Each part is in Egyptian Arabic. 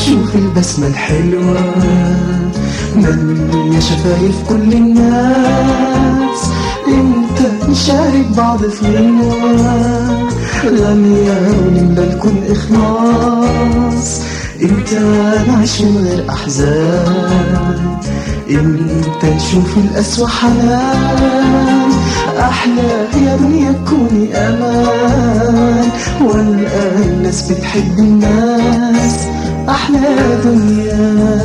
شوف البسمة الحلوة مليا شفايف كل الناس امتى نشارك بعض في غنوة غنية ونملى الكون إخلاص امتى نعيش من غير أحزان امتى نشوف القسوة حنان أحلى يا دنيا تكوني أمان والآن الناس بتحب الناس أحلى دنيا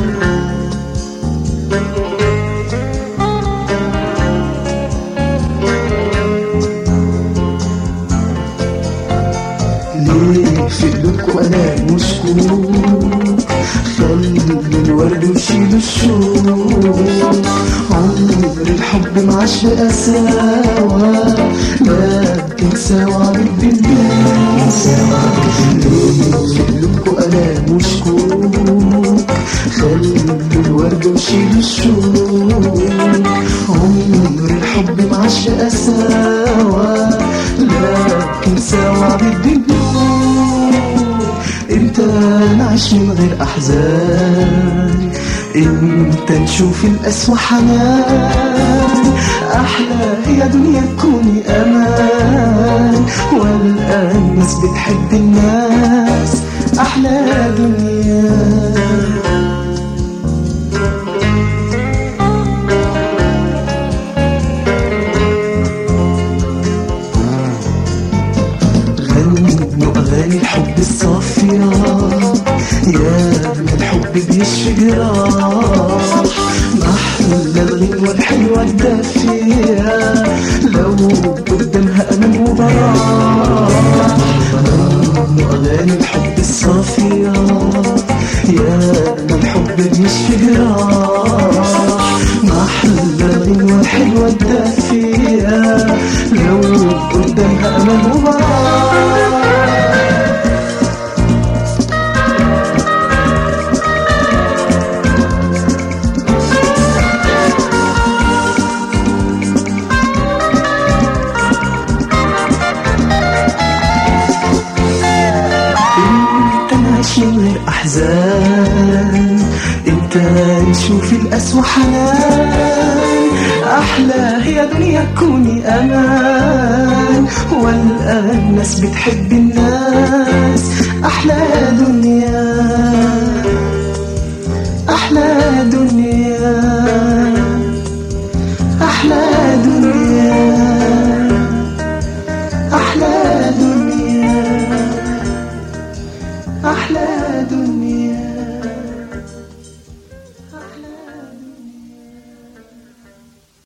ليه في قلوبكوا انا مشكوك خلوا الورد وشيلوا الشوق عمر الحب معاش بقساوة لكن سوا بالدنيا ليه في قلوبكوا انا مشكوك خلوا الورد وشيلوا الشوق عمر الحب معاش بقساوة لكن سوا بالدنيا امتى نعيش من غير احزان امتى نشوف القسوة حنان احلى يا دنيا تكوني امان والان الناس بتحب الناس احلى دنيا غنوا أغاني الحب الصافية يا من الحب بيشفي جراح محلى الغنوة الحلوة الدافية لو قدامها أمل وبراح غنوا أغاني الحب الصافية يا من الحب بيشفي جراح محلى الغنوة الحلوة الدافية لو قدامها أمل وبراح انت نعيش من غير احزان انت نشوف القسوة حنان احلى هي دنيا تكوني امان والان الناس بتحب الناس احلى دنيا احلى دنيا احلى دنيا احلى دنيا أحلى